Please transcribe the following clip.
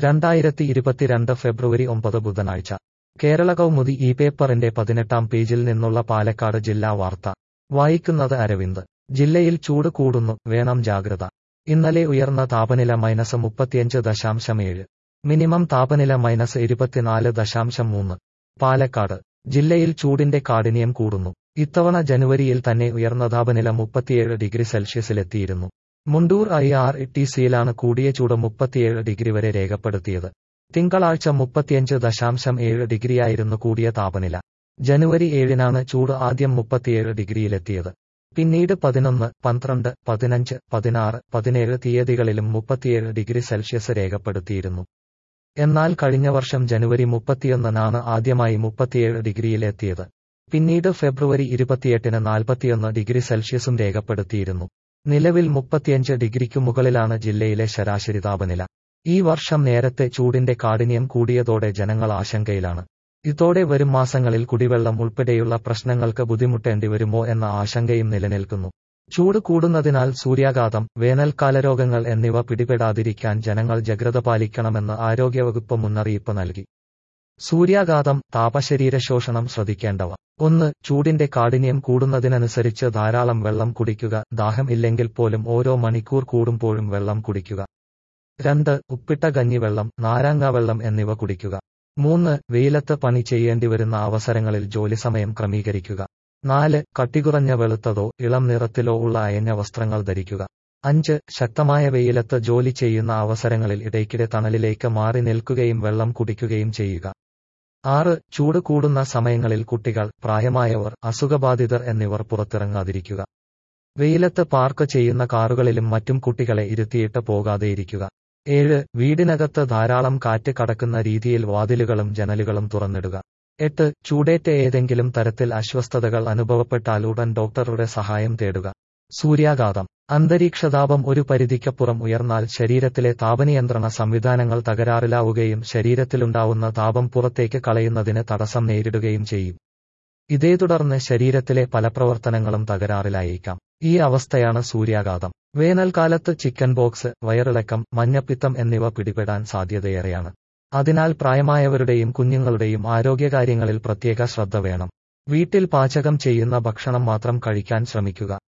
രണ്ടായിരത്തി ഇരുപത്തിരണ്ട് ഫെബ്രുവരി ഒമ്പത് ബുധനാഴ്ച കേരള കൗമുദി ഈ പേപ്പറിന്റെ പതിനെട്ടാം പേജിൽ നിന്നുള്ള പാലക്കാട് ജില്ലാ വാർത്ത വായിക്കുന്നത് അരവിന്ദ് ജില്ലയിൽ ചൂട് കൂടുന്നു വേണം ജാഗ്രത ഇന്നലെ ഉയർന്ന താപനില മൈനസ് മുപ്പത്തിയഞ്ച് ദശാംശം ഏഴ് മിനിമം താപനില മൈനസ് ഇരുപത്തിനാല് ദശാംശം മൂന്ന് പാലക്കാട് ജില്ലയിൽ ചൂടിന്റെ കാഠിന്യം കൂടുന്നു ഇത്തവണ ജനുവരിയിൽ തന്നെ ഉയർന്ന താപനില മുപ്പത്തിയേഴ് ഡിഗ്രി സെൽഷ്യസിലെത്തിയിരുന്നു മുണ്ടൂർ ഐ ആർ ടി സിയിലാണ് കൂടിയ ചൂട് മുപ്പത്തിയേഴ് ഡിഗ്രി വരെ രേഖപ്പെടുത്തിയത് തിങ്കളാഴ്ച മുപ്പത്തിയഞ്ച് ദശാംശം ഏഴ് ഡിഗ്രിയായിരുന്നു കൂടിയ താപനില ജനുവരി ഏഴിനാണ് ചൂട് ആദ്യം മുപ്പത്തിയേഴ് ഡിഗ്രിയിലെത്തിയത് പിന്നീട് പതിനൊന്ന് പന്ത്രണ്ട് പതിനഞ്ച് പതിനാറ് പതിനേഴ് തീയതികളിലും മുപ്പത്തിയേഴ് ഡിഗ്രി സെൽഷ്യസ് രേഖപ്പെടുത്തിയിരുന്നു എന്നാൽ കഴിഞ്ഞ വർഷം ജനുവരി മുപ്പത്തിയൊന്നിനാണ് ആദ്യമായി മുപ്പത്തിയേഴ് ഡിഗ്രിയിലെത്തിയത് പിന്നീട് ഫെബ്രുവരി ഇരുപത്തിയെട്ടിന് നാൽപ്പത്തിയൊന്ന് ഡിഗ്രി സെൽഷ്യസും രേഖപ്പെടുത്തിയിരുന്നു നിലവിൽ മുപ്പത്തിയഞ്ച് ഡിഗ്രിക്കു മുകളിലാണ് ജില്ലയിലെ ശരാശരി താപനില ഈ വർഷം നേരത്തെ ചൂടിന്റെ കാഠിന്യം കൂടിയതോടെ ജനങ്ങൾ ആശങ്കയിലാണ് ഇതോടെ വരും മാസങ്ങളിൽ കുടിവെള്ളം ഉൾപ്പെടെയുള്ള പ്രശ്നങ്ങൾക്ക് ബുദ്ധിമുട്ടേണ്ടി വരുമോ എന്ന ആശങ്കയും നിലനിൽക്കുന്നു ചൂട് കൂടുന്നതിനാൽ സൂര്യാഘാതം വേനൽക്കാല രോഗങ്ങൾ എന്നിവ പിടിപെടാതിരിക്കാൻ ജനങ്ങൾ ജാഗ്രത പാലിക്കണമെന്ന് ആരോഗ്യവകുപ്പ് മുന്നറിയിപ്പ് നൽകി സൂര്യാഘാതം താപശരീര ശോഷണം ശ്രദ്ധിക്കേണ്ടവ ഒന്ന് ചൂടിന്റെ കാഠിന്യം കൂടുന്നതിനനുസരിച്ച് ധാരാളം വെള്ളം കുടിക്കുക ദാഹം ഇല്ലെങ്കിൽ പോലും ഓരോ മണിക്കൂർ കൂടുമ്പോഴും വെള്ളം കുടിക്കുക രണ്ട് ഉപ്പിട്ട കഞ്ഞിവെള്ളം നാരങ്ങ വെള്ളം എന്നിവ കുടിക്കുക മൂന്ന് വെയിലത്ത് പണി ചെയ്യേണ്ടി വരുന്ന അവസരങ്ങളിൽ ജോലി സമയം ക്രമീകരിക്കുക നാല് കട്ടികുറഞ്ഞ വെളുത്തതോ ഇളം നിറത്തിലോ ഉള്ള അയഞ്ഞ വസ്ത്രങ്ങൾ ധരിക്കുക അഞ്ച് ശക്തമായ വെയിലത്ത് ജോലി ചെയ്യുന്ന അവസരങ്ങളിൽ ഇടയ്ക്കിടെ തണലിലേക്ക് മാറി നിൽക്കുകയും വെള്ളം കുടിക്കുകയും ചെയ്യുക ആറ് ചൂട് കൂടുന്ന സമയങ്ങളിൽ കുട്ടികൾ പ്രായമായവർ അസുഖബാധിതർ എന്നിവർ പുറത്തിറങ്ങാതിരിക്കുക വെയിലത്ത് പാർക്ക് ചെയ്യുന്ന കാറുകളിലും മറ്റും കുട്ടികളെ ഇരുത്തിയിട്ട് പോകാതെയിരിക്കുക ഏഴ് വീടിനകത്ത് ധാരാളം കാറ്റ് കടക്കുന്ന രീതിയിൽ വാതിലുകളും ജനലുകളും തുറന്നിടുക എട്ട് ചൂടേറ്റ് ഏതെങ്കിലും തരത്തിൽ അസ്വസ്ഥതകൾ അനുഭവപ്പെട്ടാൽ ഉടൻ ഡോക്ടറുടെ സഹായം തേടുക സൂര്യാഘാതം അന്തരീക്ഷതാപം ഒരു പരിധിക്കപ്പുറം ഉയർന്നാൽ ശരീരത്തിലെ താപനിയന്ത്രണ സംവിധാനങ്ങൾ തകരാറിലാവുകയും ശരീരത്തിലുണ്ടാവുന്ന താപം പുറത്തേക്ക് കളയുന്നതിന് തടസ്സം നേരിടുകയും ചെയ്യും ഇതേ തുടർന്ന് ശരീരത്തിലെ പല പ്രവർത്തനങ്ങളും തകരാറിലായേക്കാം ഈ അവസ്ഥയാണ് സൂര്യാഘാതം വേനൽക്കാലത്ത് ചിക്കൻ ബോക്സ് വയറിളക്കം മഞ്ഞപ്പിത്തം എന്നിവ പിടിപെടാൻ സാധ്യതയേറെയാണ് അതിനാൽ പ്രായമായവരുടെയും കുഞ്ഞുങ്ങളുടെയും ആരോഗ്യകാര്യങ്ങളിൽ പ്രത്യേക ശ്രദ്ധ വേണം വീട്ടിൽ പാചകം ചെയ്യുന്ന ഭക്ഷണം മാത്രം കഴിക്കാൻ ശ്രമിക്കുക